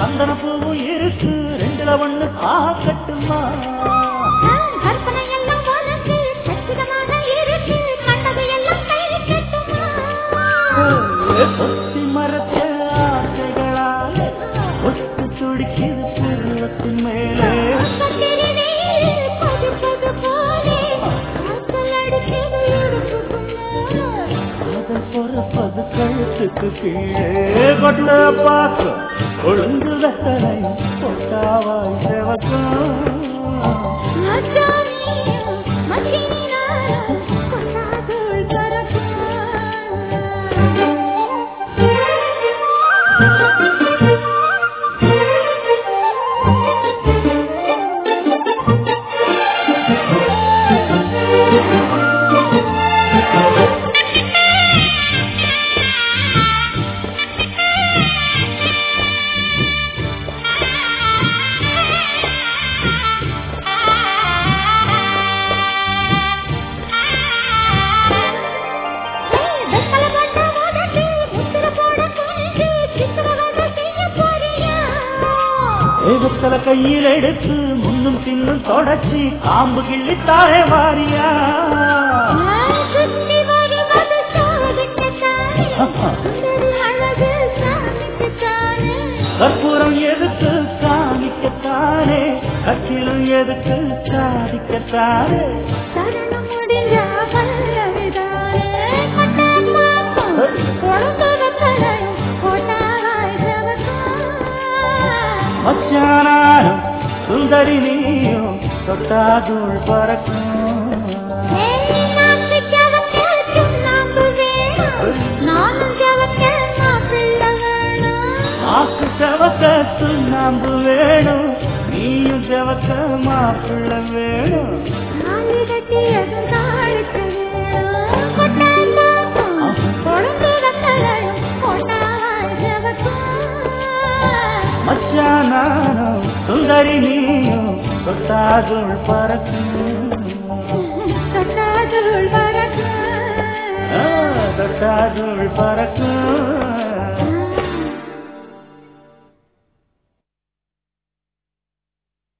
சந்தன பூவும் இருக்கு ரெண்டுல ஒண்ணு காக்கட்டுமா கற்பனை எல்லாம் உனக்கு சச்சிதமாக இருக்கு கண்டது எல்லாம் கை கட்டுமா ஒத்தி மரத்த ஆசைகளால ஒத்து துடிக்குது பருவத்தின் மேலே பக்கத்திலே நீர் பது பது போலே காய்ச்சல் அடிக்குது இடுப்புக்குள்ள. காதல் பொறுப்பது கழுத்துக்கு கீழே கொட்ட பார்க்க ஒழுங்கு வெத்தலை பொட்டாவாய் செவக்கும் மச்சானியும் மச்சினினாலும் கொண்டாதுள் வெத்தலை போட்ட உதட்டு, முத்திரை போட குனிஞ்சு, சித்திரவதை செய்ய போறியா? ஏகத்தல கையில் எடுத்து முன்னும் பின்னும் தொடச்சி காம்பு கிள்ளி தாழே வாரியா நான் சுத்தி வருவது சோதிக்கத்தானே, சுந்தரி அழகு சாமிக்குத்தானே. கற்பூரம் எதுக்கு காமிக்கத்தானே கச்சிலும் எதுக்கு சாதிக்கத்தானே சரணம் முடிஞ்ச பல்லவிதானே, கொட்டான் பாப்போம், கொழுந்து வெத்தலையும் கொட்டாய் செவக்கும். மச்சானாரும் சுந்தரி நீயும் தொட்டாதுள் பறக்கும் ஏய், நாக்கு ஜவக்க சுண்ணாம்பு வேணும், நானும் ஜவக்க மாப்பிள்ளை வேணும். ஆக்கு செவக்க சுண்ணாம்பு வேணும் நீயும் செவக்க மாப்பிள்ள வேணும் தாலி கட்டியதும் தாளுக்கு வேணும். கொட்டான் பாப்போம், கொழுந்து வெத்தலையும் கொட்டாய் செவக்கும். மச்சானாரும் சுந்தரி நீயும் தொட்டாதுள் பறக்கும் தொட்டாதுள் பறக்கும் ஆ, தொட்டாதுள் பறக்கும்